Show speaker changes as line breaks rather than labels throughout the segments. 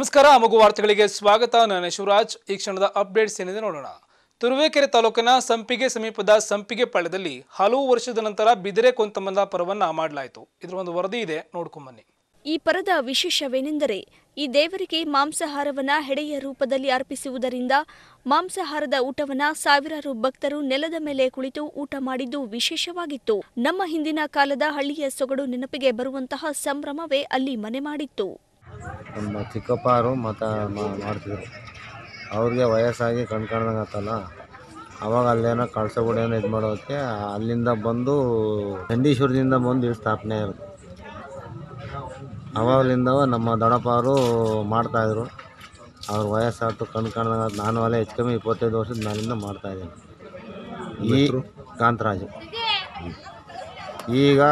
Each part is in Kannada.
ನಮಸ್ಕಾರ ಮಗು ವಾರ್ತೆಗಳಿಗೆ ಸ್ವಾಗತ ನಾನು ಶಿವರಾಜ್ ಈ ಕ್ಷಣದ ಅಪ್ಡೇಟ್ಸ್ ಏನಿದೆ ನೋಡೋಣ ತುರುವೇಕೆರೆ ತಾಲೂಕಿನ ಸಂಪಿಗೆ ಸಮೀಪದ ಸಂಪಿಗೆ ಪಾಳ್ಯದಲ್ಲಿ ಹಲವು ವರ್ಷದ ನಂತರ ಬಿದಿರೆ ಕೊಂತಂಬಂದ ಪರವನ್ನ ಮಾಡಲಾಯಿತು ಇದರ ಒಂದು ವರದಿ ಇದೆ ನೋಡ್ಕೊಂಬನ್ನಿ
ಈ ಪರದ ವಿಶೇಷವೇನೆಂದರೆ ಈ ದೇವರಿಗೆ ಮಾಂಸಾಹಾರವನ್ನ ಹೆಡೆಯ ರೂಪದಲ್ಲಿ ಅರ್ಪಿಸುವುದರಿಂದ ಮಾಂಸಾಹಾರದ ಊಟವನ್ನ ಸಾವಿರಾರು ಭಕ್ತರು ನೆಲದ ಮೇಲೆ ಕುಳಿತು ಊಟ ಮಾಡಿದ್ದು ವಿಶೇಷವಾಗಿತ್ತು ನಮ್ಮ ಹಿಂದಿನ ಕಾಲದ ಹಳ್ಳಿಯ ಸೊಗಡು ನೆನಪಿಗೆ ಬರುವಂತಹ ಸಂಭ್ರಮವೇ ಅಲ್ಲಿ ಮನೆ ಮಾಡಿತ್ತು
ನಮ್ಮ ಚಿಕ್ಕಪ್ಪರು ಮತ್ತು ಮಾಡ್ತಿದ್ರು ಅವ್ರಿಗೆ ವಯಸ್ಸಾಗಿ ಕಣ್ ಕಾಣ್ದಂಗೆ ಆತಲ್ಲ ಅವಾಗ ಅಲ್ಲೇನೋ ಕಳ್ಸಬಿಡಿ ಏನೋ ಇದು ಮಾಡೋದಕ್ಕೆ ಅಲ್ಲಿಂದ ಬಂದು ಚಂಡೀಶ್ವರದಿಂದ ಬಂದು ಇಲ್ಲಿ ಸ್ಥಾಪನೆ ಇರೋದು ಅವಾಗಲಿಂದ ನಮ್ಮ ದೊಡ್ಡಪ್ಪ ಅವರು ಮಾಡ್ತಾಯಿದ್ರು ಅವ್ರ ವಯಸ್ಸಾಯ್ತು ಕಣ್ ಕಾಣ್ದಂಗೆ ಆತು. ನಾನು ಅಲ್ಲೇ ಹೆಚ್ಚು ಕಮ್ಮಿ ಇಪ್ಪತ್ತೈದು ವರ್ಷದ ಮೇಲಿಂದ ಮಾಡ್ತಾಯಿದ್ದೀನಿ ಈ ಕಾಂತರಾಜು ಈಗ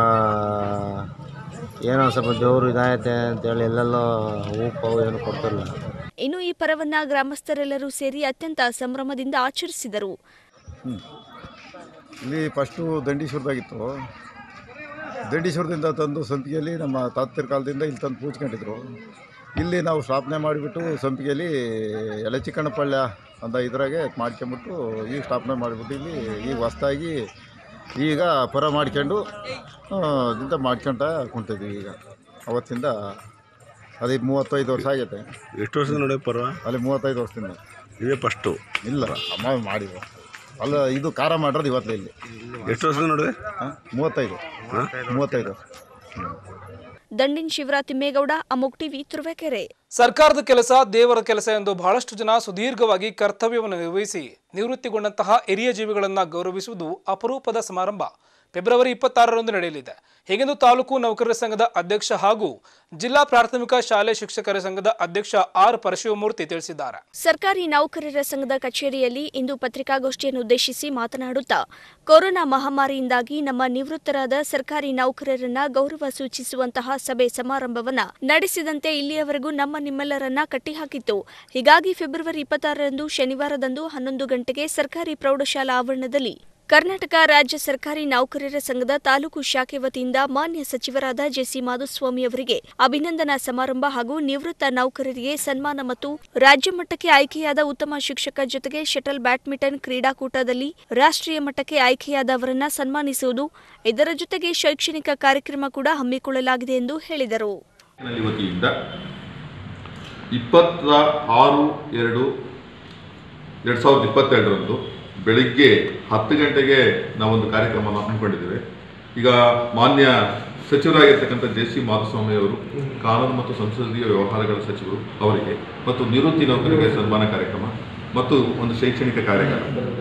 ಏನೋ ಸ್ವಲ್ಪ ಜೋರು ಇದಾಯತೆ ಅಂತೇಳಿ ಎಲ್ಲೆಲ್ಲೋ ಉಪ್ಪು ಅವು ಏನು ಕೊಡ್ತಿರಲಿಲ್ಲ
ಇನ್ನು ಈ ಪರವನ್ನ ಗ್ರಾಮಸ್ಥರೆಲ್ಲರೂ ಸೇರಿ ಅತ್ಯಂತ ಸಂಭ್ರಮದಿಂದ ಆಚರಿಸಿದರು
ಇಲ್ಲಿ ಫಸ್ಟು ದಂಡೀಶ್ವರದಾಗಿತ್ತು ದಂಡೀಶ್ವರದಿಂದ ತಂದು ಸಂಪಿಗೆಯಲ್ಲಿ ನಮ್ಮ ತಾತರ ಕಾಲದಿಂದ ಇಲ್ಲಿ ತಂದು ಪೂಜ್ಕೊಂಡಿದ್ರು ಇಲ್ಲಿ ನಾವು ಸ್ಥಾಪನೆ ಮಾಡಿಬಿಟ್ಟು ಸಂಪಿಗೆಯಲ್ಲಿ ಎಲೆ ಚಿಕ್ಕಣ್ಣಪಳ್ಯ ಅಂತ ಇದ್ರಾಗೆ ಮಾಡ್ಕೊಂಬಿಟ್ಟು ಈಗ ಸ್ಥಾಪನೆ ಮಾಡಿಬಿಟ್ಟು ಇಲ್ಲಿ ಈಗ ಹೊಸ್ದಾಗಿ ಈಗ ಪರ ಮಾಡ್ಕೊಂಡು ಆ, ದಿಂದ ಮಾಡ್ಕೊಂತ ಕುಂತಿದ್ವಿ ಈಗ ಅವತ್ತಿಂದ ಅದೇ ಮೂವತ್ತೈದು ವರ್ಷ ಆಗೈತೆ
ಎಷ್ಟು ವರ್ಷದ ನೋಡಿ ಪರ್ವ
ಅಲ್ಲಿ ಮೂವತ್ತೈದು ವರ್ಷದಿಂದ
ಇದೇ ಫಸ್ಟು
ಇಲ್ಲ ಅಮ್ಮ ಮಾಡಿದ್ರು ಅಲ್ಲ ಇದು ಖಾರ ಮಾಡಿರೋದು ಇವತ್ತೇ ಇಲ್ಲಿ
ಎಷ್ಟು ವರ್ಷದ ನೋಡಿದೆ
ಹಾಂ ಮೂವತ್ತೈದು ಮೂವತ್ತೈದು
ದಂಡಿನ್ ಶಿವರಾತಿಮ್ಮೇಗೌಡ ಅಮೋಕ್ ಟಿವಿ ತುರುವೇಕೆರೆ
ಸರ್ಕಾರದ ಕೆಲಸ ದೇವರ ಕೆಲಸ ಎಂದು ಬಹಳಷ್ಟು ಜನ ಸುದೀರ್ಘವಾಗಿ ಕರ್ತವ್ಯವನ್ನು ನಿರ್ವಹಿಸಿ ನಿವೃತ್ತಿಗೊಂಡಂತಹ ಹಿರಿಯ ಜೀವಿಗಳನ್ನು ಗೌರವಿಸುವುದು ಅಪರೂಪದ ಸಮಾರಂಭ ಫೆಬ್ರವರಿ ಇಪ್ಪತ್ತಾರರಂದು ನಡೆಯಲಿದೆ ಹೀಗೆಂದು ತಾಲೂಕು ನೌಕರರ ಸಂಘದ ಅಧ್ಯಕ್ಷ ಹಾಗೂ ಜಿಲ್ಲಾ ಪ್ರಾಥಮಿಕ ಶಾಲೆ ಶಿಕ್ಷಕರ ಸಂಘದ ಅಧ್ಯಕ್ಷ ಆರ್ ಪರಶಿವಮೂರ್ತಿ ತಿಳಿಸಿದ್ದಾರೆ
ಸರ್ಕಾರಿ ನೌಕರರ ಸಂಘದ ಕಚೇರಿಯಲ್ಲಿ ಇಂದು ಪತ್ರಿಕಾಗೋಷ್ಠಿಯನ್ನುದ್ದೇಶಿಸಿ ಮಾತನಾಡುತ್ತಾ ಕೊರೋನಾ ಮಹಾಮಾರಿಯಿಂದಾಗಿ ನಮ್ಮ ನಿವೃತ್ತರಾದ ಸರ್ಕಾರಿ ನೌಕರರನ್ನ ಗೌರವ ಸೂಚಿಸುವಂತಹ ಸಭೆ ಸಮಾರಂಭವನ್ನ ನಡೆಸಿದಂತೆ ಇಲ್ಲಿಯವರೆಗೂ ನಮ್ಮ ನಿಮ್ಮೆಲ್ಲರನ್ನ ಕಟ್ಟಿಹಾಕಿತ್ತು ಹೀಗಾಗಿ ಫೆಬ್ರವರಿ ಇಪ್ಪತ್ತಾರರಂದು ಶನಿವಾರದಂದು ಹನ್ನೊಂದು ಗಂಟೆಗೆ ಸರ್ಕಾರಿ ಪ್ರೌಢಶಾಲಾ ಆವರಣದಲ್ಲಿ ಕರ್ನಾಟಕ ರಾಜ್ಯ ಸರ್ಕಾರಿ ನೌಕರರ ಸಂಘದ ತಾಲೂಕು ಶಾಖೆ ವತಿಯಿಂದ ಮಾನ್ಯ ಸಚಿವರಾದ ಜೆಸಿ ಮಾಧುಸ್ವಾಮಿ ಅವರಿಗೆ ಅಭಿನಂದನಾ ಸಮಾರಂಭ ಹಾಗೂ ನಿವೃತ್ತ ನೌಕರರಿಗೆ ಸನ್ಮಾನ ಮತ್ತು ರಾಜ್ಯ ಮಟ್ಟಕ್ಕೆ ಆಯ್ಕೆಯಾದ ಉತ್ತಮ ಶಿಕ್ಷಕ ಜೊತೆಗೆ ಶಟಲ್ ಬ್ಯಾಡ್ಮಿಂಟನ್ ಕ್ರೀಡಾಕೂಟದಲ್ಲಿ ರಾಷ್ಟ್ರೀಯ ಮಟ್ಟಕ್ಕೆ ಆಯ್ಕೆಯಾದವರನ್ನ ಸನ್ಮಾನಿಸುವುದು ಇದರ ಜೊತೆಗೆ ಶೈಕ್ಷಣಿಕ ಕಾರ್ಯಕ್ರಮ ಕೂಡ ಹಮ್ಮಿಕೊಳ್ಳಲಾಗಿದೆ ಎಂದು ಹೇಳಿದರು
ನಲ್ಲಿ ವತಿಯಿಂದ ಇಪ್ಪತ್ತ ಆರು ಎರಡು ಎರಡು ಸಾವಿರದ ಇಪ್ಪತ್ತೆರಡರಂದು ಬೆಳಿಗ್ಗೆ ಹತ್ತು ಗಂಟೆಗೆ ನಾವೊಂದು ಕಾರ್ಯಕ್ರಮವನ್ನು ಹಮ್ಮಿಕೊಂಡಿದ್ದೇವೆ ಈಗ ಮಾನ್ಯ ಸಚಿವರಾಗಿರ್ತಕ್ಕಂಥ ಜೆ ಸಿ ಮಾಧುಸ್ವಾಮಿ ಅವರು ಕಾನೂನು ಮತ್ತು ಸಂಸದೀಯ ವ್ಯವಹಾರಗಳ ಸಚಿವರು ಅವರಿಗೆ ಮತ್ತು ನಿವೃತ್ತಿ ನೌಕರರಿಗೆ ಸನ್ಮಾನ ಕಾರ್ಯಕ್ರಮ ಮತ್ತು ಒಂದು ಶೈಕ್ಷಣಿಕ ಕಾರ್ಯಕ್ರಮ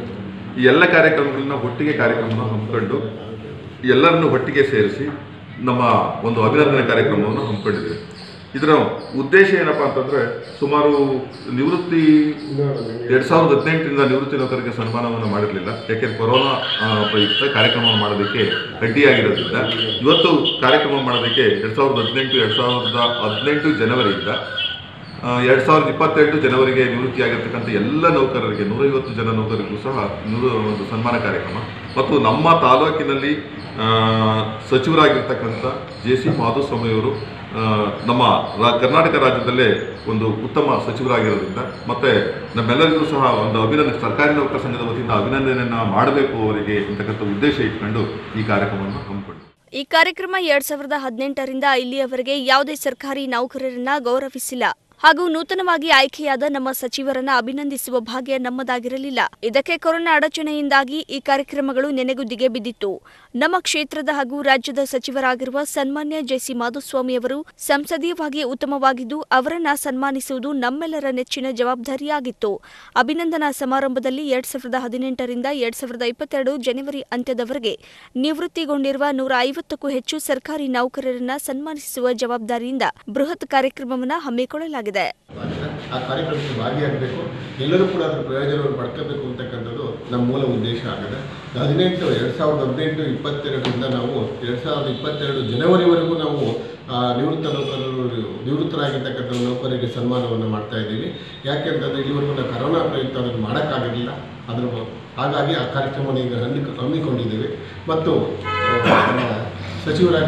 ಈ ಎಲ್ಲ ಕಾರ್ಯಕ್ರಮಗಳನ್ನ ಒಟ್ಟಿಗೆ ಕಾರ್ಯಕ್ರಮವನ್ನು ಹಮ್ಮಿಕೊಂಡು ಎಲ್ಲರನ್ನು ಒಟ್ಟಿಗೆ ಸೇರಿಸಿ ನಮ್ಮ ಒಂದು ಅಭಿನಂದನೆ ಕಾರ್ಯಕ್ರಮವನ್ನು ಹಮ್ಮಿಕೊಂಡಿದ್ದೇವೆ ಇದರ ಉದ್ದೇಶ ಏನಪ್ಪಾ ಅಂತಂದ್ರೆ ಸುಮಾರು ನಿವೃತ್ತಿ ಎರಡ್ ಸಾವಿರದ ಹದಿನೆಂಟರಿಂದ ನಿವೃತ್ತಿ ನೌಕರರಿಗೆ ಸನ್ಮಾನವನ್ನು ಮಾಡಿರಲಿಲ್ಲ ಯಾಕೆಂದ್ರೆ ಕೊರೋನಾ ಆ, ಪ್ರಯುಕ್ತ ಕಾರ್ಯಕ್ರಮ ಮಾಡೋದಕ್ಕೆ ಅಡ್ಡಿಯಾಗಿರೋದ್ರಿಂದ ಇವತ್ತು ಕಾರ್ಯಕ್ರಮ ಮಾಡೋದಕ್ಕೆ ಎರಡ್ ಸಾವಿರದ ಹದಿನೆಂಟು ಎರಡ್ ಸಾವಿರದ ಹದಿನೆಂಟು ಜನವರಿಯಿಂದ ಎರಡು ಸಾವಿರದ ಇಪ್ಪತ್ತೆರಡು ಜನವರಿಗೆ ನಿವೃತ್ತಿಯಾಗಿರ್ತಕ್ಕಂಥ ಎಲ್ಲ ನೌಕರರಿಗೆ ನೂರೈವತ್ತು ಜನ ನೌಕರರಿಗೂ ಸಹ ನೂರು ಒಂದು ಸನ್ಮಾನ ಕಾರ್ಯಕ್ರಮ ಮತ್ತು ನಮ್ಮ ತಾಲೂಕಿನಲ್ಲಿ ಆ, ಸಚಿವರಾಗಿರ್ತಕ್ಕಂಥ ಜೆ ಸಿ ಮಾಧುಸ್ವಾಮಿಯವರು ಆ, ನಮ್ಮ ರಾ- ಕರ್ನಾಟಕ ರಾಜ್ಯದಲ್ಲೇ ಒಂದು ಉತ್ತಮ ಸಚಿವರಾಗಿರೋದ್ರಿಂದ ಮತ್ತೆ ನಮ್ಮೆಲ್ಲರಿಗೂ ಸಹ ಒಂದು ಅಭಿನಂದನೆ ಸರ್ಕಾರಿ ನೌಕರ ಸಂಘದ ವತಿಯಿಂದ ಅಭಿನಂದನೆಯನ್ನು ಮಾಡಬೇಕು ಅವರಿಗೆ ಅಂತಕ್ಕಂಥ ಉದ್ದೇಶ ಇಟ್ಕೊಂಡು ಈ ಕಾರ್ಯಕ್ರಮವನ್ನು ಹಮ್ಮಿಕೊಂಡಿದ್ದೀವಿ
ಈ ಕಾರ್ಯಕ್ರಮ ಎರಡ್ ಸಾವಿರದ ಹದಿನೆಂಟರಿಂದ ಇಲ್ಲಿಯವರೆಗೆ ಯಾವುದೇ ಸರ್ಕಾರಿ ನೌಕರರನ್ನ ಗೌರವಿಸಿಲ್ಲ ಹಾಗೂ ನೂತನವಾಗಿ ಆಯ್ಕೆಯಾದ ನಮ್ಮ ಸಚಿವರನ್ನ ಅಭಿನಂದಿಸುವ ಭಾಗ್ಯ ನಮ್ಮದಾಗಿರಲಿಲ್ಲ ಇದಕ್ಕೆ ಕೊರೋನಾ ಅಡಚಣೆಯಿಂದಾಗಿ ಈ ಕಾರ್ಯಕ್ರಮಗಳು ನೆನೆಗುದ್ದಿಗೆ ಬಿದ್ದಿತ್ತು ನಮ್ಮ ಕ್ಷೇತ್ರದ ಹಾಗೂ ರಾಜ್ಯದ ಸಚಿವರಾಗಿರುವ ಸನ್ಮಾನ್ಯ ಜೆಸಿ ಮಾಧುಸ್ವಾಮಿ ಅವರು ಸಂಸದೀಯವಾಗಿ ಉತ್ತಮವಾಗಿದ್ದು ಅವರನ್ನ ಸನ್ಮಾನಿಸುವುದು ನಮ್ಮೆಲ್ಲರ ನೆಚ್ಚಿನ ಜವಾಬ್ದಾರಿಯಾಗಿತ್ತು ಅಭಿನಂದನಾ ಸಮಾರಂಭದಲ್ಲಿ ಎರಡ್ ಸಾವಿರದ ಹದಿನೆಂಟರಿಂದ ಎರಡ್ ಸಾವಿರದ ಇಪ್ಪತ್ತೆರಡು ಜನವರಿ ಅಂತ್ಯದವರೆಗೆ ನಿವೃತ್ತಿಗೊಂಡಿರುವ ನೂರ ಐವತ್ತಕ್ಕೂ ಹೆಚ್ಚು ಸರ್ಕಾರಿ ನೌಕರರನ್ನ ಸನ್ಮಾನಿಸುವ ಜವಾಬ್ದಾರಿಯಿಂದ ಬೃಹತ್ ಕಾರ್ಯಕ್ರಮವನ್ನು ಹಮ್ಮಿಕೊಳ್ಳಲಾಗಿದೆ
ಆ ಕಾರ್ಯಕ್ರಮಕ್ಕೆ ಭಾಗಿಯಾಗಬೇಕು ಎಲ್ಲರೂ ಕೂಡ ಅದರ ಪ್ರಯೋಜನವನ್ನು ಪಡ್ಕೋಬೇಕು ಅಂತಕ್ಕಂಥದ್ದು ನಮ್ಮ ಮೂಲ ಉದ್ದೇಶ ಆಗಿದೆ ಹದಿನೆಂಟು ಎರಡು ಸಾವಿರದ ಹದಿನೆಂಟು ಇಪ್ಪತ್ತೆರಡರಿಂದ ನಾವು ಎರಡು ಸಾವಿರದ ಇಪ್ಪತ್ತೆರಡು ಜನವರಿವರೆಗೂ ನಾವು ಆ, ನಿವೃತ್ತ ನೌಕರರು ನಿವೃತ್ತರಾಗಿರ್ತಕ್ಕಂಥ ನೌಕರರಿಗೆ ಸನ್ಮಾನವನ್ನು ಮಾಡ್ತಾ ಇದ್ದೀವಿ ಯಾಕೆಂತಂದರೆ ಇಲ್ಲಿವರೆಗೂ ನಾವು ಕರೋನಾ ಪ್ರಯುಕ್ತ ಅದನ್ನು ಮಾಡೋಕ್ಕಾಗಲಿಲ್ಲ ಅದ್ರ ಹಾಗಾಗಿ ಆ ಕಾರ್ಯಕ್ರಮವನ್ನು ಈಗ ಹಮ್ಮಿ ಹಮ್ಮಿಕೊಂಡಿದ್ದೇವೆ ಮತ್ತು ಆ, ನಮ್ಮ ಸಚಿವರಾಗಿರ್ತಕ್ಕಂಥ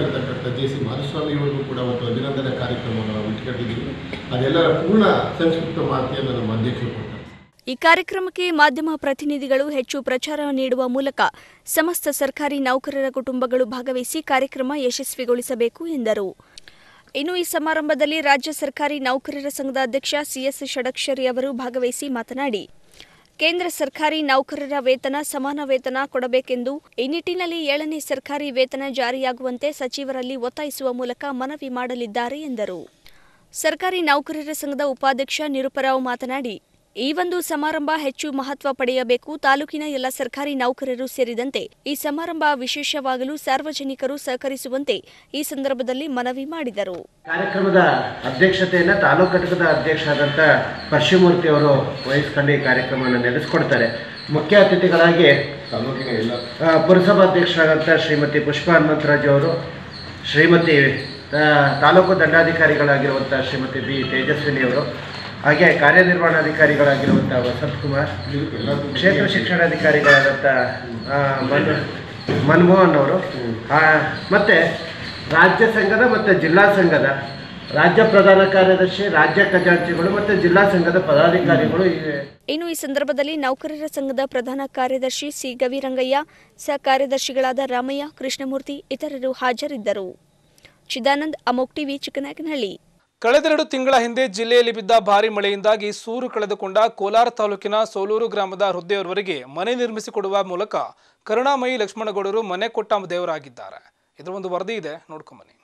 ಆಗಿರ್ತಕ್ಕಂಥ ಜೆ ಸಿ ಮಾಧುಸ್ವಾಮಿಯವರಿಗೂ ಕೂಡ ಒಂದು ಅಭಿನಂದನೆ ಕಾರ್ಯಕ್ರಮವನ್ನು ನಾವು ಇಟ್ಕೊಂಡಿದ್ದೀವಿ ಅದೆಲ್ಲರ ಪೂರ್ಣ ಸಂಕ್ಷಿಪ್ತ ಮಾಹಿತಿಯನ್ನು ನಮ್ಮ ಅಧ್ಯಕ್ಷರು ಕೊಡ್ತಾರೆ
ಈ ಕಾರ್ಯಕ್ರಮಕ್ಕೆ ಮಾಧ್ಯಮ ಪ್ರತಿನಿಧಿಗಳು ಹೆಚ್ಚು ಪ್ರಚಾರ ನೀಡುವ ಮೂಲಕ ಸಮಸ್ತ ಸರ್ಕಾರಿ ನೌಕರರ ಕುಟುಂಬಗಳು ಭಾಗವಹಿಸಿ ಕಾರ್ಯಕ್ರಮ ಯಶಸ್ವಿಗೊಳಿಸಬೇಕು ಎಂದರು ಇನ್ನು ಈ ಸಮಾರಂಭದಲ್ಲಿ ರಾಜ್ಯ ಸರ್ಕಾರಿ ನೌಕರರ ಸಂಘದ ಅಧ್ಯಕ್ಷ ಸಿಎಸ್ ಷಡಕ್ಷರಿ ಅವರು ಭಾಗವಹಿಸಿ ಮಾತನಾಡಿ ಕೇಂದ್ರ ಸರ್ಕಾರಿ ನೌಕರರ ವೇತನ ಸಮಾನ ವೇತನ ಕೊಡಬೇಕೆಂದು ಈ ನಿಟ್ಟಿನಲ್ಲಿ ಏಳನೇ ಸರ್ಕಾರಿ ವೇತನ ಜಾರಿಯಾಗುವಂತೆ ಸಚಿವರಲ್ಲಿ ಒತ್ತಾಯಿಸುವ ಮೂಲಕ ಮನವಿ ಮಾಡಲಿದ್ದಾರೆ ಎಂದರು ಸರ್ಕಾರಿ ನೌಕರರ ಸಂಘದ ಉಪಾಧ್ಯಕ್ಷ ನಿರುಪರಾವ್ ಮಾತನಾಡಿ ಈ ಒಂದು ಸಮಾರಂಭ ಹೆಚ್ಚು ಮಹತ್ವ ಪಡೆಯಬೇಕು ತಾಲೂಕಿನ ಎಲ್ಲ ಸರ್ಕಾರಿ ನೌಕರರು ಸೇರಿದಂತೆ ಈ ಸಮಾರಂಭ ವಿಶೇಷವಾಗಲು ಸಾರ್ವಜನಿಕರು ಸಹಕರಿಸುವಂತೆ ಈ ಸಂದರ್ಭದಲ್ಲಿ ಮನವಿ ಮಾಡಿದರು
ಕಾರ್ಯಕ್ರಮದ ಅಧ್ಯಕ್ಷತೆಯನ್ನು ತಾಲೂಕು ಘಟಕದ ಅಧ್ಯಕ್ಷ ಆದಂಥ ಪರಶುಮೂರ್ತಿ ಅವರು ವಹಿಸ್ಕೊಂಡು ಈ ಕಾರ್ಯಕ್ರಮವನ್ನು ನಡೆಸ್ಕೊಡ್ತಾರೆ ಮುಖ್ಯ ಅತಿಥಿಗಳಾಗಿ
ತಾಲೂಕಿನ ಎಲ್ಲ
ಆ, ಪುರಸಭಾಧ್ಯಕ್ಷರಾದಂಥ ಶ್ರೀಮತಿ ಪುಷ್ಪ ಹನುಮಂತರಾಜು ಅವರು ಶ್ರೀಮತಿ ಆ, ತಾಲೂಕು ದಂಡಾಧಿಕಾರಿಗಳಾಗಿರುವಂಥ ಶ್ರೀಮತಿ ಬಿ ತೇಜಸ್ವಿನಿ ಅವರು ಹಾಗೆ ಕಾರ್ಯನಿರ್ವಹಣಾಧಿಕಾರಿಗಳಾಗಿರುವಂಥ ವಸಂತ್ ಕುಮಾರ್ ಕ್ಷೇತ್ರ ಶಿಕ್ಷಣಾಧಿಕಾರಿಗಳಾದಂಥ ಆ, ಮನ್ ಮನಮೋಹನ್ ಅವರು ಆ, ಮತ್ತೆ ರಾಜ್ಯ ಸಂಘದ ಮತ್ತು ಜಿಲ್ಲಾ ಸಂಘದ ರಾಜ್ಯ ಪ್ರಧಾನ ಕಾರ್ಯದರ್ಶಿ ರಾಜ್ಯ ಖಜಾಂಚಿಗಳು ಮತ್ತು ಜಿಲ್ಲಾ ಸಂಘದ ಪದಾಧಿಕಾರಿಗಳು ಇವೆ
ಇನ್ನು ಈ ಸಂದರ್ಭದಲ್ಲಿ ನೌಕರರ ಸಂಘದ ಪ್ರಧಾನ ಕಾರ್ಯದರ್ಶಿ ಸಿ ಗವಿರಂಗಯ್ಯ ಸಹ ಕಾರ್ಯದರ್ಶಿಗಳಾದ ರಾಮಯ್ಯ ಕೃಷ್ಣಮೂರ್ತಿ ಇತರರು ಹಾಜರಿದ್ದರು ಚಿದಾನಂದ್ ಅಮೋಕ್ ಟಿವಿ ಚಿಕ್ಕನಾಯಕನಹಳ್ಳಿ
ಕಳೆದೆರಡು ತಿಂಗಳ ಹಿಂದೆ ಜಿಲ್ಲೆಯಲ್ಲಿ ಬಿದ್ದ ಭಾರಿ ಮಳೆಯಿಂದಾಗಿ ಸೂರು ಕಳೆದುಕೊಂಡ ಕೋಲಾರ ತಾಲೂಕಿನ ಸೋಲೂರು ಗ್ರಾಮದ ಹೃದಯವರಿಗೆ ಮನೆ ನಿರ್ಮಿಸಿಕೊಡುವ ಮೂಲಕ ಕರುಣಾಮಯಿ ಲಕ್ಷ್ಮಣಗೌಡರು ಮನೆ ಕೊಟ್ಟ ದೇವರಾಗಿದ್ದಾರೆ ಇದರ ಒಂದು ವರದಿ ಇದೆ ನೋಡ್ಕೊಂಬನ್ನಿ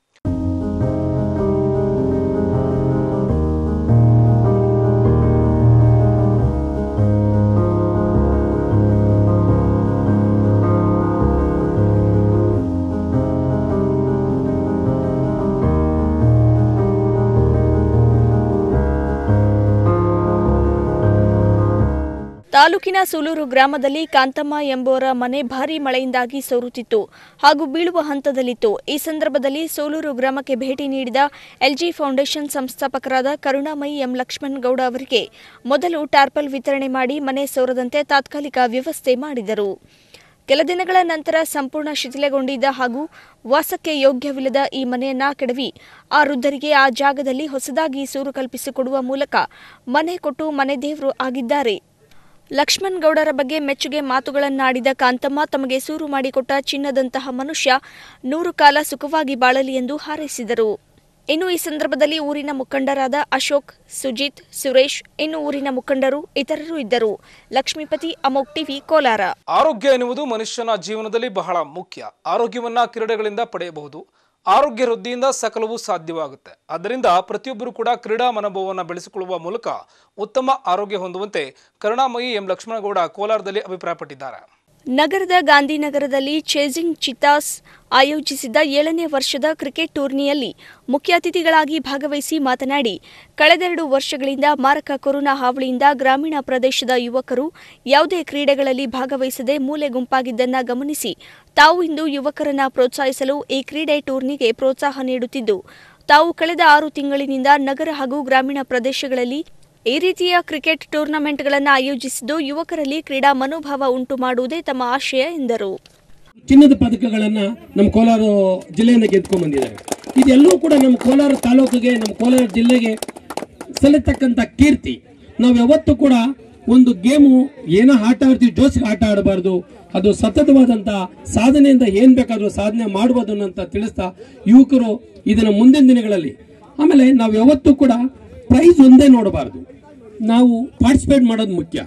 ತಾಲೂಕಿನ ಸೂಲೂರು ಗ್ರಾಮದಲ್ಲಿ ಕಾಂತಮ್ಮ ಎಂಬುವರ ಮನೆ ಭಾರೀ ಮಳೆಯಿಂದಾಗಿ ಸೋರುತ್ತಿತ್ತು ಹಾಗೂ ಬೀಳುವ ಹಂತದಲ್ಲಿತ್ತು ಈ ಸಂದರ್ಭದಲ್ಲಿ ಸೋಲೂರು ಗ್ರಾಮಕ್ಕೆ ಭೇಟಿ ನೀಡಿದ ಎಲ್ಜಿ ಫೌಂಡೇಶನ್ ಸಂಸ್ಥಾಪಕರಾದ ಕರುಣಾಮಯಿ ಎಂ ಲಕ್ಷ್ಮಣ್ ಗೌಡ ಅವರಿಗೆ ಮೊದಲು ಟಾರ್ಪಲ್ ವಿತರಣೆ ಮಾಡಿ ಮನೆ ಸೋರದಂತೆ ತಾತ್ಕಾಲಿಕ ವ್ಯವಸ್ಥೆ ಮಾಡಿದರು ಕೆಲ ದಿನಗಳ ನಂತರ ಸಂಪೂರ್ಣ ಶಿಥಿಲಗೊಂಡಿದ್ದ ಹಾಗೂ ವಾಸಕ್ಕೆ ಯೋಗ್ಯವಿಲ್ಲದ ಈ ಮನೆಯನ್ನ ಕೆಡವಿ ಆ ವೃದ್ಧರಿಗೆ ಆ ಜಾಗದಲ್ಲಿ ಹೊಸದಾಗಿ ಸೂರು ಕಲ್ಪಿಸಿಕೊಡುವ ಮೂಲಕ ಮನೆ ಕೊಟ್ಟು ಮನೆ ದೇವರು ಆಗಿದ್ದಾರೆ ಲಕ್ಷ್ಮಣ್ ಗೌಡರ ಬಗ್ಗೆ ಮೆಚ್ಚುಗೆ ಮಾತುಗಳನ್ನಾಡಿದ ಕಾಂತಮ್ಮ ತಮಗೆ ಸೂರು ಮಾಡಿಕೊಟ್ಟ ಚಿನ್ನದಂತಹ ಮನುಷ್ಯ ನೂರು ಕಾಲ ಸುಖವಾಗಿ ಬಾಳಲಿ ಎಂದು ಹಾರೈಸಿದರು ಇನ್ನು ಈ ಸಂದರ್ಭದಲ್ಲಿ ಊರಿನ ಮುಖಂಡರಾದ ಅಶೋಕ್ ಸುಜಿತ್ ಸುರೇಶ್ ಇನ್ನು ಊರಿನ ಮುಖಂಡರು ಇತರರು ಇದ್ದರು ಲಕ್ಷ್ಮೀಪತಿ ಅಮೋಕ್ ಟಿವಿ ಕೋಲಾರ
ಆರೋಗ್ಯ ಎನ್ನುವುದು ಮನುಷ್ಯನ ಜೀವನದಲ್ಲಿ ಬಹಳ ಮುಖ್ಯ ಆರೋಗ್ಯವನ್ನ ಕ್ರೀಡೆಗಳಿಂದ ಪಡೆಯಬಹುದು ಆರೋಗ್ಯ ವೃದ್ಧಿಯಿಂದ ಸಕಲವೂ ಸಾಧ್ಯವಾಗುತ್ತೆ ಆದ್ದರಿಂದ ಪ್ರತಿಯೊಬ್ಬರು ಕೂಡ ಕ್ರೀಡಾ ಮನೋಭಾವವನ್ನು ಬೆಳೆಸಿಕೊಳ್ಳುವ ಮೂಲಕ ಉತ್ತಮ ಆರೋಗ್ಯ ಹೊಂದುವಂತೆ ಕರುಣಾಮಯಿ ಎಂ ಲಕ್ಷ್ಮಣಗೌಡ ಕೋಲಾರದಲ್ಲಿ ಅಭಿಪ್ರಾಯಪಟ್ಟಿದ್ದಾರೆ
ನಗರದ ಗಾಂಧಿನಗರದಲ್ಲಿ ಚೇಜಿಂಗ್ ಚಿತಾಸ್ ಆಯೋಜಿಸಿದ್ದ ಏಳನೇ ವರ್ಷದ ಕ್ರಿಕೆಟ್ ಟೂರ್ನಿಯಲ್ಲಿ ಮುಖ್ಯ ಅತಿಥಿಗಳಾಗಿ ಭಾಗವಹಿಸಿ ಮಾತನಾಡಿ ಕಳೆದೆರಡು ವರ್ಷಗಳಿಂದ ಮಾರಕ ಕೊರೋನಾ ಹಾವಳಿಯಿಂದ ಗ್ರಾಮೀಣ ಪ್ರದೇಶದ ಯುವಕರು ಯಾವುದೇ ಕ್ರೀಡೆಗಳಲ್ಲಿ ಭಾಗವಹಿಸದೆ ಮೂಲೆ ಗುಂಪಾಗಿದ್ದನ್ನ ಗಮನಿಸಿ ತಾವು ಇಂದು ಯುವಕರನ್ನ ಪ್ರೋತ್ಸಾಹಿಸಲು ಈ ಕ್ರೀಡೆ ಟೂರ್ನಿಗೆ ಪ್ರೋತ್ಸಾಹ ನೀಡುತ್ತಿದ್ದು ತಾವು ಕಳೆದ ಆರು ತಿಂಗಳಿನಿಂದ ನಗರ ಹಾಗೂ ಗ್ರಾಮೀಣ ಪ್ರದೇಶಗಳಲ್ಲಿ ಈ ರೀತಿಯ ಕ್ರಿಕೆಟ್ ಟೂರ್ನಮೆಂಟ್ಗಳನ್ನು ಆಯೋಜಿಸಿದ್ದು ಯುವಕರಲ್ಲಿ ಕ್ರೀಡಾ ಮನೋಭಾವ ಉಂಟು ಮಾಡುವುದೇ ತಮ್ಮ ಆಶಯ ಎಂದರು
ಚಿನ್ನದ ಪದಕಗಳನ್ನ ನಮ್ಮ ಕೋಲಾರ ಜಿಲ್ಲೆಯಿಂದ ಗೆದ್ಕೊಂಡ್ ಬಂದಿದ್ದಾರೆ ಇದೆಲ್ಲವೂ ಕೂಡ ನಮ್ಮ ಕೋಲಾರ ತಾಲೂಕಿಗೆ ನಮ್ಮ ಕೋಲಾರ ಜಿಲ್ಲೆಗೆ ಸಲ್ಲತಕ್ಕಂತ ಕೀರ್ತಿ ನಾವು ಯಾವತ್ತೂ ಕೂಡ ಒಂದು ಗೇಮು ಏನೋ ಆಟ ಆಡ್ತೀವಿ ಜೋಸ್ಗೆ ಆಟ ಆಡಬಾರ್ದು ಅದು ಸತತವಾದಂತ ಸಾಧನೆಯಿಂದ ಏನ್ ಬೇಕಾದ್ರೂ ಸಾಧನೆ ಮಾಡಬಹುದು ಅಂತ ತಿಳಿಸ್ತಾ ಯುವಕರು ಇದನ್ನ ಮುಂದಿನ ದಿನಗಳಲ್ಲಿ ಆಮೇಲೆ ನಾವು ಯಾವತ್ತೂ ಕೂಡ ಪ್ರೈಸ್ ಒಂದೇ ನೋಡಬಾರ್ದು ನಾವು ಪಾರ್ಟಿಸಿಪೇಟ್ ಮಾಡೋದು ಮುಖ್ಯ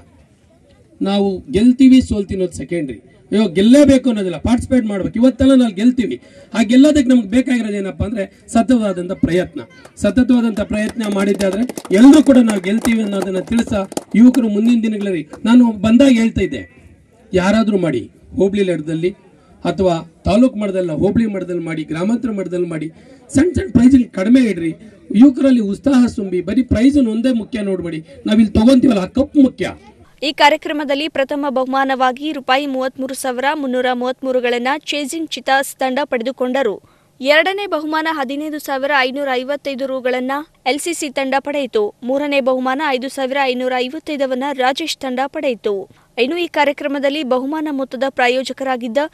ನಾವು ಗೆಲ್ತೀವಿ ಸೋಲ್ತೀವಿ ಅನ್ನೋದು ಸೆಕೆಂಡ್ರಿ ಅಯ್ಯೋ ಗೆಲ್ಲೇಬೇಕು ಅನ್ನೋದಿಲ್ಲ ಪಾರ್ಟಿಸಿಪೇಟ್ ಮಾಡ್ಬೇಕು ಇವತ್ತೆಲ್ಲ ನಾವು ಗೆಲ್ತೀವಿ ಆ ಗೆಲ್ಲೋದಕ್ಕೆ ನಮ್ಗೆ ಬೇಕಾಗಿರೋದು ಏನಪ್ಪಾ ಅಂದ್ರೆ ಸತತವಾದಂಥ ಪ್ರಯತ್ನ ಸತತವಾದಂಥ ಪ್ರಯತ್ನ ಮಾಡಿದ್ದಾದ್ರೆ ಎಲ್ಲರೂ ಕೂಡ ನಾವು ಗೆಲ್ತೀವಿ ಅನ್ನೋದನ್ನ ತಿಳಿಸ ಯುವಕರು ಮುಂದಿನ ದಿನಗಳಲ್ಲಿ ನಾನು ಬಂದಾಗ ಹೇಳ್ತಾ ಇದ್ದೆ ಯಾರಾದರೂ ಮಾಡಿ ಹೋಬಳಿ ಲಡದಲ್ಲಿ ಅಥವಾ ತಾಲೂಕು ಮಟ್ಟದಲ್ಲಿ ಹೋಬಳಿ ಮಟ್ಟದಲ್ಲಿ ಮಾಡಿ ಗ್ರಾಮಾಂತರ ಮಟ್ಟದಲ್ಲಿ ಮಾಡಿ ಸಣ್ಣ ಸಣ್ಣ ಪ್ರೈಸ್ ಕಡಿಮೆ ಇಡ್ರಿ ಯುವಕರಲ್ಲಿ ಉತ್ಸಾಹ ತುಂಬಿ ಬರೀ ಪ್ರೈಸ್ ಒಂದೇ ಮುಖ್ಯ ನೋಡ್ಬೇಡಿ ನಾವಿಲ್ಲಿ ತಗೊಂತೀವಲ್ಲ ಆ ಕಪ್ ಮುಖ್ಯ
ಈ ಕಾರ್ಯಕ್ರಮದಲ್ಲಿ ಪ್ರಥಮ ಬಹುಮಾನವಾಗಿ ರೂಪಾಯಿ ಮೂವತ್ಮೂರು ಸಾವಿರ ಮುನ್ನೂರ ಮೂವತ್ಮೂರುಗಳನ್ನ ಚೇಜಿಂಗ್ ಚಿತಾಸ್ ತಂಡ ಪಡೆದುಕೊಂಡರು ಎರಡನೇ ಬಹುಮಾನ ಹದಿನೈದು ಸಾವಿರ ಐನೂರ ಐವತ್ತೈದು ರುಗಳನ್ನ ಎಲ್ಸಿಸಿ ತಂಡ ಪಡೆಯಿತು ಮೂರನೇ ಬಹುಮಾನ ಐದು ಸಾವಿರ ಐನೂರ ಐವತ್ತೈದವನ್ನ ರಾಜೇಶ್ ತಂಡ ಪಡೆಯಿತು ಇನ್ನು ಈ ಕಾರ್ಯಕ್ರಮದಲ್ಲಿ ಬಹುಮಾನ ಮೊತ್ತದ ಪ್ರಾಯೋಜಕರಾಗಿದ್ದ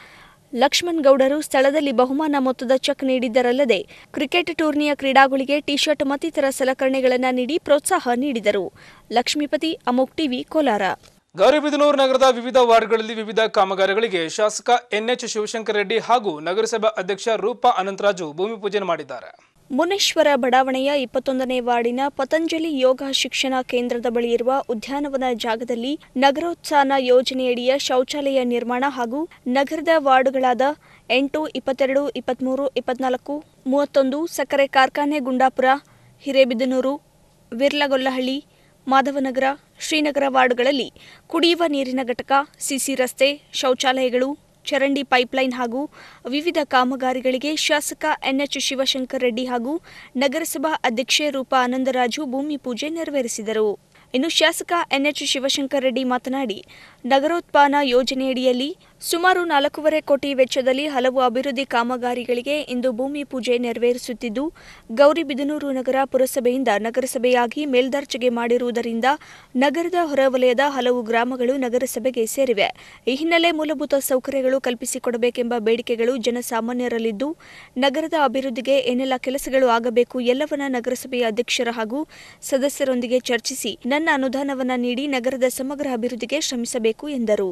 ಲಕ್ಷ್ಮಣ್ ಗೌಡರು ಸ್ಥಳದಲ್ಲಿ ಬಹುಮಾನ ಮೊತ್ತದ ಚೆಕ್ ನೀಡಿದ್ದರಲ್ಲದೆ ಕ್ರಿಕೆಟ್ ಟೂರ್ನಿಯ ಕ್ರೀಡಾಗುಳಿಗೆ ಟಿ ಶರ್ಟ್ ಮತ್ತಿತರ ಸಲಕರಣೆಗಳನ್ನು ನೀಡಿ ಪ್ರೋತ್ಸಾಹ ನೀಡಿದರು ಲಕ್ಷ್ಮೀಪತಿ ಅಮೋಕ್ ಟಿವಿ ಕೋಲಾರ
ಗೌರಿಬಿದನೂರು ನಗರದ ವಿವಿಧ ವಾರ್ಡ್ಗಳಲ್ಲಿ ವಿವಿಧ ಕಾಮಗಾರಿಗಳಿಗೆ ಶಾಸಕ ಎನ್ಎಚ್ ಶಿವಶಂಕರ ರೆಡ್ಡಿ ಹಾಗೂ ನಗರಸಭಾ ಅಧ್ಯಕ್ಷ ರೂಪಾ ಅನಂತರಾಜು ಭೂಮಿ ಪೂಜೆ ಮಾಡಿದ್ದಾರೆ
ಮುನೇಶ್ವರ ಬಡಾವಣೆಯ ಇಪ್ಪತ್ತೊಂದನೇ ವಾರ್ಡಿನ ಪತಂಜಲಿ ಯೋಗ ಶಿಕ್ಷಣ ಕೇಂದ್ರದ ಬಳಿ ಇರುವ ಉದ್ಯಾನವನ ಜಾಗದಲ್ಲಿ ನಗರೋತ್ಥಾನ ಯೋಜನೆಯಡಿಯ ಶೌಚಾಲಯ ನಿರ್ಮಾಣ ಹಾಗೂ ನಗರದ ವಾರ್ಡುಗಳಾದ ಎಂಟು ಇಪ್ಪತ್ತೆರಡು ಇಪ್ಪತ್ಮೂರು ಇಪ್ಪತ್ನಾಲ್ಕು ಮೂವತ್ತೊಂದು ಸಕ್ಕರೆ ಕಾರ್ಖಾನೆ ಗುಂಡಾಪುರ ಹಿರೇಬಿದನೂರು ವಿರ್ಲಗೊಲ್ಲಹಳ್ಳಿ ಮಾಧವನಗರ ಶ್ರೀನಗರ ವಾರ್ಡ್ಗಳಲ್ಲಿ ಕುಡಿಯುವ ನೀರಿನ ಘಟಕ ಸಿಸಿ ರಸ್ತೆ ಶೌಚಾಲಯಗಳು ಚರಂಡಿ ಪೈಪ್ಲೈನ್ ಹಾಗೂ ವಿವಿಧ ಕಾಮಗಾರಿಗಳಿಗೆ ಶಾಸಕ ಎನ್ಎಚ್ ಶಿವಶಂಕರ್ ರೆಡ್ಡಿ ಹಾಗೂ ನಗರಸಭಾ ಅಧ್ಯಕ್ಷೆ ರೂಪಾ ಆನಂದರಾಜು ಭೂಮಿ ಪೂಜೆ ನೆರವೇರಿಸಿದರು ಇನ್ನು ಶಾಸಕ ಎನ್ಎಚ್ ಶಿವಶಂಕರ್ ರೆಡ್ಡಿ ಮಾತನಾಡಿ ನಗರೋತ್ಥಾನ ಯೋಜನೆಯಡಿಯಲ್ಲಿ ಸುಮಾರು ನಾಲ್ಕೂವರೆ ಕೋಟಿ ವೆಚ್ಚದಲ್ಲಿ ಹಲವು ಅಭಿವೃದ್ಧಿ ಕಾಮಗಾರಿಗಳಿಗೆ ಇಂದು ಭೂಮಿ ಪೂಜೆ ನೆರವೇರಿಸುತ್ತಿದ್ದು ಗೌರಿಬಿದನೂರು ನಗರ ಪುರಸಭೆಯಿಂದ ನಗರಸಭೆಯಾಗಿ ಮೇಲ್ದರ್ಜೆಗೆ ಮಾಡಿರುವುದರಿಂದ ನಗರದ ಹೊರವಲಯದ ಹಲವು ಗ್ರಾಮಗಳು ನಗರಸಭೆಗೆ ಸೇರಿವೆ ಈ ಹಿನ್ನೆಲೆ ಮೂಲಭೂತ ಸೌಕರ್ಯಗಳು ಕಲ್ಪಿಸಿಕೊಡಬೇಕೆಂಬ ಬೇಡಿಕೆಗಳು ಜನಸಾಮಾನ್ಯರಲ್ಲಿದ್ದು ನಗರದ ಅಭಿವೃದ್ಧಿಗೆ ಏನೆಲ್ಲ ಕೆಲಸಗಳು ಆಗಬೇಕು ಎಲ್ಲವನ್ನ ನಗರಸಭೆಯ ಅಧ್ಯಕ್ಷರ ಹಾಗೂ ಸದಸ್ಯರೊಂದಿಗೆ ಚರ್ಚಿಸಿ ನನ್ನ ಅನುದಾನವನ್ನ ನೀಡಿ ನಗರದ ಸಮಗ್ರ ಅಭಿವೃದ್ಧಿಗೆ ಶ್ರಮಿಸಬೇಕು ಎಂದರು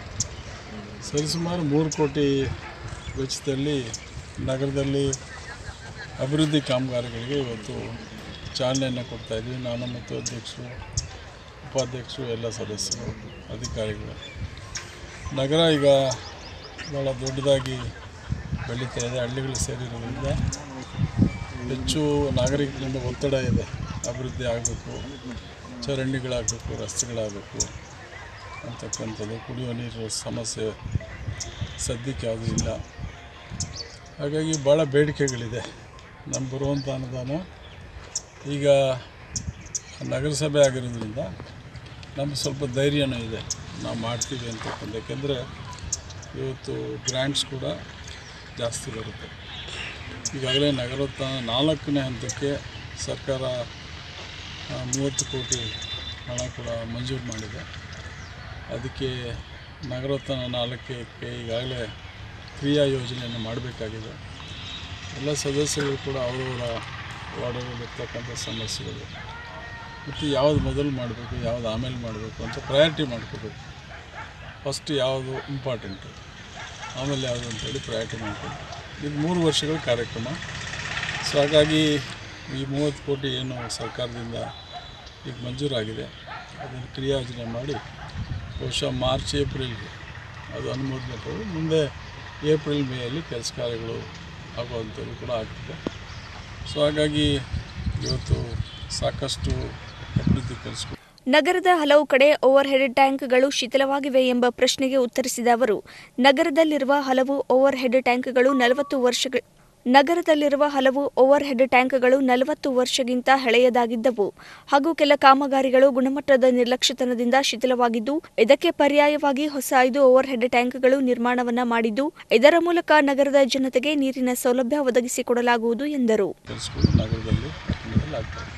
ಸರಿಸುಮಾರು ಮೂರು ಕೋಟಿ ವೆಚ್ಚದಲ್ಲಿ ನಗರದಲ್ಲಿ ಅಭಿವೃದ್ಧಿ ಕಾಮಗಾರಿಗಳಿಗೆ ಇವತ್ತು ಚಾಲನೆಯನ್ನು ಕೊಡ್ತಾ ಇದ್ದೀವಿ ನಾನು ಮತ್ತು ಅಧ್ಯಕ್ಷರು ಉಪಾಧ್ಯಕ್ಷರು ಎಲ್ಲ ಸದಸ್ಯರು ಅಧಿಕಾರಿಗಳು ನಗರ ಈಗ ಭಾಳ ದೊಡ್ಡದಾಗಿ ಬೆಳೀತಾ ಇದೆ ಹಳ್ಳಿಗಳು ಸೇರಿರೋದ್ರಿಂದ ಹೆಚ್ಚು ನಾಗರಿಕರಿಂದ ಒತ್ತಡ ಇದೆ ಅಭಿವೃದ್ಧಿ ಆಗಬೇಕು ಚರಂಡಿಗಳಾಗಬೇಕು ರಸ್ತೆಗಳಾಗಬೇಕು ಅಂತಕ್ಕಂಥದ್ದು ಕುಡಿಯುವ ನೀರು ಸಮಸ್ಯೆ ಸದ್ಯಕ್ಕೆ ಯಾವುದೂ ಇಲ್ಲ ಹಾಗಾಗಿ ಭಾಳ ಬೇಡಿಕೆಗಳಿದೆ ನಮ್ಮ ಬರುವಂಥ ಅನುದಾನ ಈಗ ನಗರಸಭೆ ಆಗಿರೋದ್ರಿಂದ ನಮ್ಗೆ ಸ್ವಲ್ಪ ಧೈರ್ಯನೂ ಇದೆ ನಾವು ಮಾಡ್ತೀವಿ ಅಂತಕ್ಕಂಥ ಯಾಕೆಂದರೆ ಇವತ್ತು ಗ್ರ್ಯಾಂಟ್ಸ್ ಕೂಡ ಜಾಸ್ತಿ ಬರುತ್ತೆ ಈಗಾಗಲೇ ನಗರೋತ್ಥಾನ ನಾಲ್ಕನೇ ಹಂತಕ್ಕೆ ಸರ್ಕಾರ ಆ, ಮೂವತ್ತು ಕೋಟಿ ಹಣ ಕೂಡ ಮಂಜೂರು ಮಾಡಿದೆ ಅದಕ್ಕೆ ನಗರೋತ್ಥಾನ ನಾಲ್ಕಕ್ಕೆ ಈಗಾಗಲೇ ಕ್ರಿಯಾ ಯೋಜನೆಯನ್ನು ಮಾಡಬೇಕಾಗಿದೆ ಎಲ್ಲ ಸದಸ್ಯರು ಕೂಡ ಅವರವರ ವಾರ್ಡಲ್ಲಿರ್ತಕ್ಕಂಥ ಸಮಸ್ಯೆಗಳು ಮತ್ತು ಯಾವುದು ಮೊದಲು ಮಾಡಬೇಕು ಯಾವುದು ಆಮೇಲೆ ಮಾಡಬೇಕು ಅಂತ ಪ್ರಯಾರಿಟಿ ಮಾಡ್ಕೋಬೇಕು ಫಸ್ಟ್ ಯಾವುದು ಇಂಪಾರ್ಟೆಂಟು ಆಮೇಲೆ ಯಾವುದು ಅಂತೇಳಿ ಪ್ರಯಾರಿಟಿ ಮಾಡ್ಕೋಬೇಕು ಇದು ಮೂರು ವರ್ಷಗಳ ಕಾರ್ಯಕ್ರಮ ಸೊ ಹಾಗಾಗಿ ಈ ಮೂವತ್ತು ಕೋಟಿ ಏನು ಸರ್ಕಾರದಿಂದ ಈಗ ಮಂಜೂರಾಗಿದೆ ಅದನ್ನು ಕ್ರಿಯಾಯೋಜನೆ ಮಾಡಿ ಬಹುಶಃ ಮಾರ್ಚ್ ಏಪ್ರಿಲ್ಗೆ ಅದು ಅನುಮೋದನೆ ಪಡೆದು ಮುಂದೆ ಏಪ್ರಿಲ್ ಮೇಯಲ್ಲಿ ಕೆಲಸ ಕಾರ್ಯಗಳು ಆಗುವಂಥದ್ದು ಕೂಡ ಆಗ್ತದೆ ಸೊ ಹಾಗಾಗಿ ಇವತ್ತು ಸಾಕಷ್ಟು ಅಭಿವೃದ್ಧಿ ಕೆಲಸಗಳು
ನಗರದ ಹಲವು ಕಡೆ ಓವರ್ ಹೆಡ್ ಟ್ಯಾಂಕ್ಗಳು ಶಿಥಿಲವಾಗಿವೆ ಎಂಬ ಪ್ರಶ್ನೆಗೆ ಉತ್ತರಿಸಿದ ಅವರು ನಗರದಲ್ಲಿರುವ ಹಲವು ಓವರ್ ಹೆಡ್ ಟ್ಯಾಂಕ್ಗಳು ನಲವತ್ತು ವರ್ಷಗಳ ನಗರದಲ್ಲಿರುವ ಹಲವು ಓವರ್ ಹೆಡ್ ಟ್ಯಾಂಕ್ಗಳು ನಲವತ್ತು ವರ್ಷಗಿಂತ ಹಳೆಯದಾಗಿದ್ದವು ಹಾಗೂ ಕೆಲ ಕಾಮಗಾರಿಗಳು ಗುಣಮಟ್ಟದ ನಿರ್ಲಕ್ಷ್ಯತನದಿಂದ ಶಿಥಿಲವಾಗಿದ್ದು ಇದಕ್ಕೆ ಪರ್ಯಾಯವಾಗಿ ಹೊಸ ಐದು ಓವರ್ ಹೆಡ್ ಟ್ಯಾಂಕ್ಗಳು ನಿರ್ಮಾಣವನ್ನ ಮಾಡಿದ್ದು ಇದರ ಮೂಲಕ ನಗರದ ಜನತೆಗೆ ನೀರಿನ ಸೌಲಭ್ಯ ಒದಗಿಸಿಕೊಡಲಾಗುವುದು ಎಂದರು
ಕೆಲಸಗಳು ನಗರದಲ್ಲಿ ಪಟ್ಟಣದಲ್ಲಿ ಆಗ್ತವೆ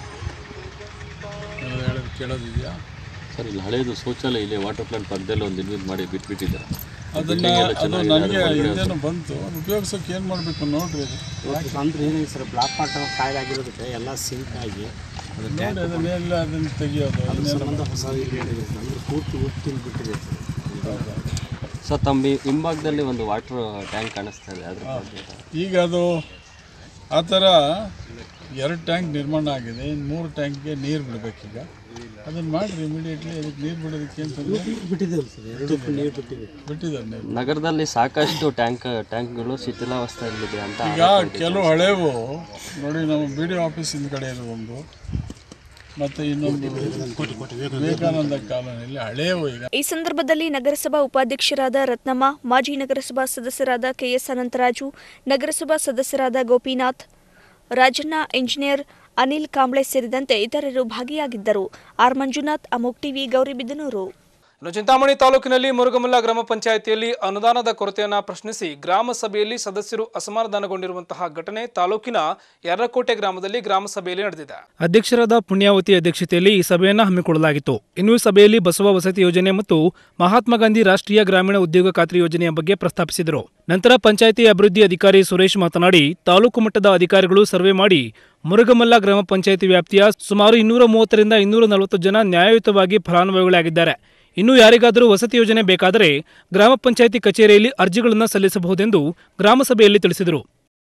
ನೀವು ಹೇಳೋದು ಕೇಳೋದಿದೆಯಾ
ಸರ್ ಇಲ್ಲಿ ಹಳೇದು ಶೌಚಾಲಯ ಇಲ್ಲಿ ವಾಟರ್ ಪ್ಲಾಂಟ್ ಪಕ್ಕದಲ್ಲಿ ಒಂದು ನಿರ್ಮಿತ ಮಾಡಿ ಬಿಟ್ಬಿಟ್ಟಿದ್ದಾರೆ
ಅದನ್ನು ಅದು ನನಗೆ ಹಿಂದೇನು ಬಂತು ಅದು ಉಪಯೋಗಿಸೋಕೆ ಏನು ಮಾಡಬೇಕು ನೋಡ್ರಿ ಅದು
ಅಂದ್ರೆ ಏನಿದೆ ಸರ್ ಬ್ಲಾಕ್ ವಾಟರ್ ಕಾಯಿಲೆ ಆಗಿರೋದಕ್ಕೆ ಎಲ್ಲ ಸಿಂಕ್ ಆಗಿ ಅದು
ನೋಡಿ
ಟ್ಯಾಂಕ್
ಅದನ್ನೆಲ್ಲ ಅದನ್ನು ತೆಗಿಯೋದು
ಅದ್ರ
ಇನ್ನೇನು
ಸಂಬಂಧ ಹೊಸ ಇದು ಹೇಳಿದೆ ಸರ್. ಅಂದ್ರೆ ಪೂರ್ತಿ ಉತ್ತಿ ಬಿಟ್ಟಿದೆ
ಸರ್ ತಮ್ಮ ಈ ಹಿಂಭಾಗದಲ್ಲಿ ಒಂದು ವಾಟರ್ ಟ್ಯಾಂಕ್ ಕಾಣಿಸ್ತಾ ಇದೆ ಅದ್ರ ಬಗ್ಗೆ
ಈಗ ಅದು ಆ ಥರ ಎರಡು ಟ್ಯಾಂಕ್ ನಿರ್ಮಾಣ ಆಗಿದೆ ಇನ್ನು ಮೂರು ಟ್ಯಾಂಕ್ಗೆ ನೀರು ಬಿಡಬೇಕೀಗ ಅದನ್ನು ಮಾಡಿರಿ ಇಮಿಡಿಯೇಟ್ಲಿ ಅದಕ್ಕೆ ನೀರು ಬಿಡೋದಕ್ಕೆ ಏನು ತೊಂದರೆ
ಬಿಟ್ಟಿದ್ದೇವೆ ಸರ್ ಎರಡಕ್ಕೂ ನೀರು ಬಿಟ್ಟಿದೆ
ಬಿಟ್ಟಿದ್ದಾರೆ ನೀರು
ನಗರದಲ್ಲಿ ಸಾಕಷ್ಟು ಟ್ಯಾಂಕ್ ಟ್ಯಾಂಕ್ಗಳು ಶಿಥಿಲಾವಸ್ಥೆಯಲ್ಲಿದೆ ಅಂತ
ಈಗ
ಆರೋಪ ಇದೆ.
ಕೆಲವು ಹಳೆವು ನೋಡಿ ನಮ್ಮ ಬಿ ಡಿ ಆಫೀಸ್ ಹಿಂದ್ಗಡೆ ಇರೋದೊಂದು ಮತ್ತು ಇನ್ನೊಂದು ವಿವೇಕಾನಂದ ಕಾಲೋನಿಯಲ್ಲಿ ಹಳೆಯವು ಈಗ
ಈ ಸಂದರ್ಭದಲ್ಲಿ ನಗರಸಭಾ ಉಪಾಧ್ಯಕ್ಷರಾದ ರತ್ನಮ್ಮ ಮಾಜಿ ನಗರಸಭಾ ಸದಸ್ಯರಾದ ಕೆಎಸ್ ಅನಂತರಾಜು ನಗರಸಭಾ ಸದಸ್ಯರಾದ ಗೋಪಿನಾಥ್ ರಾಜಣ್ಣ ಇಂಜಿನಿಯರ್ ಅನಿಲ್ ಕಾಂಬ್ಳೆ ಸೇರಿದಂತೆ ಇತರರು ಭಾಗಿಯಾಗಿದ್ದರು ಆರ್ ಮಂಜುನಾಥ್ ಅಮೋಕ್ ಟಿವಿ ಗೌರಿಬಿದನೂರು
ಇನ್ನು ಚಿಂತಾಮಣಿ ತಾಲೂಕಿನಲ್ಲಿ ಮುರುಗಮಲ್ಲ ಗ್ರಾಮ ಪಂಚಾಯಿತಿಯಲ್ಲಿ ಅನುದಾನದ ಕೊರತೆಯನ್ನು ಪ್ರಶ್ನಿಸಿ ಗ್ರಾಮ ಸಭೆಯಲ್ಲಿ ಸದಸ್ಯರು ಅಸಮಾಧಾನಗೊಂಡಿರುವಂತಹ ಘಟನೆ ತಾಲೂಕಿನ ಯರ್ರಕೋಟೆ ಗ್ರಾಮದಲ್ಲಿ ಗ್ರಾಮ ಸಭೆಯಲ್ಲಿ ನಡೆದಿದೆ ಅಧ್ಯಕ್ಷರಾದ ಪುಣ್ಯಾವತಿ ಅಧ್ಯಕ್ಷತೆಯಲ್ಲಿ ಈ ಸಭೆಯನ್ನು ಹಮ್ಮಿಕೊಳ್ಳಲಾಗಿತ್ತು ಇನ್ನು ಈ ಸಭೆಯಲ್ಲಿ ಬಸವ ವಸತಿ ಯೋಜನೆ ಮತ್ತು ಮಹಾತ್ಮ ಗಾಂಧಿ ರಾಷ್ಟ್ರೀಯ ಗ್ರಾಮೀಣ ಉದ್ಯೋಗ ಖಾತ್ರಿ ಯೋಜನೆಯ ಬಗ್ಗೆ ಪ್ರಸ್ತಾಪಿಸಿದರು ನಂತರ ಪಂಚಾಯಿತಿ ಅಭಿವೃದ್ಧಿ ಅಧಿಕಾರಿ ಸುರೇಶ್ ಮಾತನಾಡಿ ತಾಲೂಕು ಮಟ್ಟದ ಅಧಿಕಾರಿಗಳು ಸರ್ವೆ ಮಾಡಿ ಮುರುಗಮಲ್ಲ ಗ್ರಾಮ ಪಂಚಾಯಿತಿ ವ್ಯಾಪ್ತಿಯ ಸುಮಾರು ಇನ್ನೂರ ಮೂವತ್ತರಿಂದ ಇನ್ನೂರ ನಲವತ್ತು ಜನ ನ್ಯಾಯಯುತವಾಗಿ ಫಲಾನುಭವಿಗಳಾಗಿದ್ದಾರೆ ಇನ್ನು ಯಾರಿಗಾದರೂ ವಸತಿ ಯೋಜನೆ ಬೇಕಾದರೆ ಗ್ರಾಮ ಪಂಚಾಯಿತಿ ಕಚೇರಿಯಲ್ಲಿ ಅರ್ಜಿಗಳನ್ನು ಸಲ್ಲಿಸಬಹುದೆಂದು ಗ್ರಾಮ ಸಭೆಯಲ್ಲಿ ತಿಳಿಸಿದರು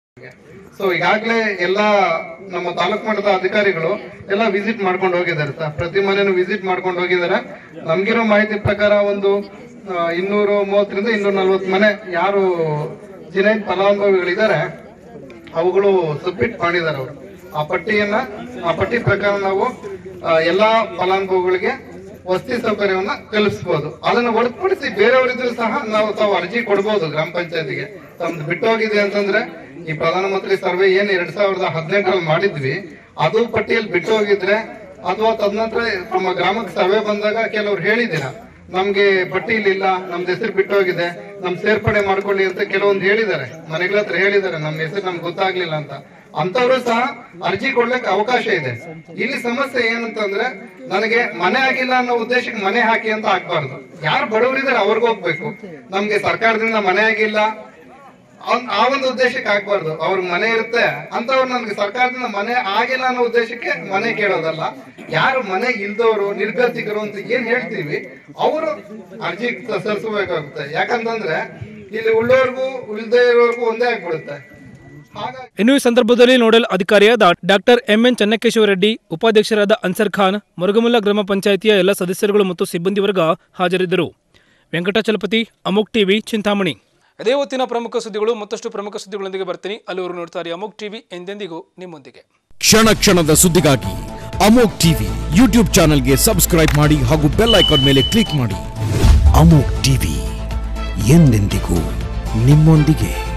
ಸೊ ಈಗಾಗಲೇ ಎಲ್ಲ ನಮ್ಮ ತಾಲೂಕು ಮಟ್ಟದ ಅಧಿಕಾರಿಗಳು ಎಲ್ಲ ವಿಸಿಟ್ ಮಾಡ್ಕೊಂಡು ಹೋಗಿದ್ದಾರೆ ಸರ್ ಪ್ರತಿ ಮನೆನೂ ವಿಸಿಟ್ ಮಾಡ್ಕೊಂಡು ಹೋಗಿದ್ದಾರೆ ನಮ್ಗಿರೋ ಮಾಹಿತಿ ಪ್ರಕಾರ ಒಂದು ಆ, ಇನ್ನೂರು ಮೂವತ್ತರಿಂದ ಇನ್ನೂರ ನಲ್ವತ್ತು ಮನೆ ಯಾರು ಜಿನೈನ್ ಫಲಾನುಭವಿಗಳಿದ್ದಾರೆ ಅವುಗಳು ಸಬ್ಮಿಟ್ ಮಾಡಿದ್ದಾರೆ ಅವರು ಆ ಪಟ್ಟಿಯನ್ನ ಆ ಪಟ್ಟಿ ಪ್ರಕಾರ ನಾವು ಆ, ಎಲ್ಲಾ ಫಲಾನುಭವಿಗಳಿಗೆ ವಸತಿ ಸೌಕರ್ಯವನ್ನ ಕಲ್ಪಿಸಬಹುದು ಅದನ್ನ ಹೊರತುಪಡಿಸಿ ಬೇರೆಯವರಿದ್ರು ಸಹ ನಾವು ತಾವು ಅರ್ಜಿ ಕೊಡಬಹುದು ಗ್ರಾಮ ಪಂಚಾಯತಿಗೆ ತಮ್ದು ಬಿಟ್ಟೋಗಿದೆ ಅಂತಂದ್ರೆ ಈ ಪ್ರಧಾನಮಂತ್ರಿ ಸರ್ವೆ ಏನ್ ಎರಡ್ ಸಾವಿರದ ಹದಿನೆಂಟರಲ್ಲಿ ಮಾಡಿದ್ವಿ ಅದು ಪಟ್ಟಿಯಲ್ಲಿ ಬಿಟ್ಟು ಹೋಗಿದ್ರೆ ಅಥವಾ ತದನಂತರ ನಮ್ಮ ಗ್ರಾಮಕ್ಕೆ ಸರ್ವೆ ಬಂದಾಗ ಕೆಲವ್ರು ಹೇಳಿದ್ದೀರಾ ನಮ್ಗೆ ಪಟ್ಟಿಲಿ ಇಲ್ಲ ನಮ್ದು ಹೆಸರು ಬಿಟ್ಟು ಹೋಗಿದೆ ನಮ್ ಸೇರ್ಪಡೆ ಮಾಡ್ಕೊಳ್ಳಿ ಅಂತ ಕೆಲವೊಂದು ಹೇಳಿದ್ದಾರೆ ಮನೆಗಳ ಹತ್ರ ಹೇಳಿದ್ದಾರೆ ನಮ್ಮ ಹೆಸರು ನಮ್ಗೆ ಗೊತ್ತಾಗ್ಲಿಲ್ಲ ಅಂತ ಅಂತವ್ರು ಸಹ ಅರ್ಜಿ ಕೊಡ್ಲಿಕ್ಕೆ ಅವಕಾಶ ಇದೆ ಇಲ್ಲಿ ಸಮಸ್ಯೆ ಏನಂತಂದ್ರೆ ನನಗೆ ಮನೆ ಆಗಿಲ್ಲ ಅನ್ನೋ ಉದ್ದೇಶಕ್ಕೆ ಮನೆ ಹಾಕಿ ಅಂತ ಹಾಕ್ಬಾರ್ದು ಯಾರು ಬಡವರಿದ್ದಾರೆ ಅವ್ರಿಗೆ ಹೋಗ್ಬೇಕು ನಮ್ಗೆ ಸರ್ಕಾರದಿಂದ ಮನೆ ಆಗಿಲ್ಲ ಅವ್ನ್- ಆ ಒಂದು ಉದ್ದೇಶಕ್ಕೆ ಹಾಕ್ಬಾರ್ದು ಅವ್ರ ಮನೆ ಇರುತ್ತೆ ಅಂತವ್ರು ನನ್ಗೆ ಸರ್ಕಾರದಿಂದ ಮನೆ ಆಗಿಲ್ಲ ಅನ್ನೋ ಉದ್ದೇಶಕ್ಕೆ ಮನೆ ಕೇಳೋದಲ್ಲ ಯಾರು ಮನೆ ಇಲ್ದವರು ನಿರ್ಗತಿಕರು ಅಂತ ಏನ್ ಹೇಳ್ತೀವಿ ಅವರು ಅರ್ಜಿ ಸಲ್ಲಿಸಬೇಕಾಗುತ್ತೆ ಯಾಕಂತಂದ್ರೆ ಇಲ್ಲಿ ಉಳ್ಳೋರ್ಗೂ ಇಲ್ದೇ ಇರೋರ್ಗೂ ಒಂದೇ ಆಗ್ಬಿಡುತ್ತೆ
ಇನ್ನು ಈ ಸಂದರ್ಭದಲ್ಲಿ ನೋಡಲ್ ಅಧಿಕಾರಿಯಾದ ಡಾಕ್ಟರ್ ಎಂಎನ್ ಚನ್ನಕೇಶವ ರೆಡ್ಡಿ ಉಪಾಧ್ಯಕ್ಷರಾದ ಅನ್ಸರ್ ಖಾನ್ ಮುರುಗಮುಲ್ಲ ಗ್ರಾಮ ಪಂಚಾಯಿತಿಯ ಎಲ್ಲ ಸದಸ್ಯರುಗಳು ಮತ್ತು ಸಿಬ್ಬಂದಿ ವರ್ಗ ಹಾಜರಿದ್ದರು ವೆಂಕಟಾಚಲಪತಿ ಅಮೋಕ್ ಟಿವಿ ಚಿಂತಾಮಣಿ ಇದೇ ಹೊತ್ತಿನ ಪ್ರಮುಖ ಸುದ್ದಿಗಳು ಮತ್ತಷ್ಟು ಪ್ರಮುಖ ಸುದ್ದಿಗಳೊಂದಿಗೆ ಬರ್ತೀನಿ ಅಲ್ಲಿವರು ನೋಡ್ತಾರೆ ಅಮೋಕ್ ಟಿವಿ ಎಂದೆಂದಿಗೂ ನಿಮ್ಮೊಂದಿಗೆ
ಕ್ಷಣ ಕ್ಷಣದ ಸುದ್ದಿಗಾಗಿ ಅಮೋಕ್ ಟಿವಿ ಯೂಟ್ಯೂಬ್ ಚಾನೆಲ್ಗೆ ಸಬ್ಸ್ಕ್ರೈಬ್ ಮಾಡಿ ಹಾಗೂ ಬೆಲ್ ಐಕಾನ್ ಮೇಲೆ ಕ್ಲಿಕ್ ಮಾಡಿ ಅಮೋಕ್ ಟಿವಿ ಎಂದೆಂದಿಗೂ ನಿಮ್ಮೊಂದಿಗೆ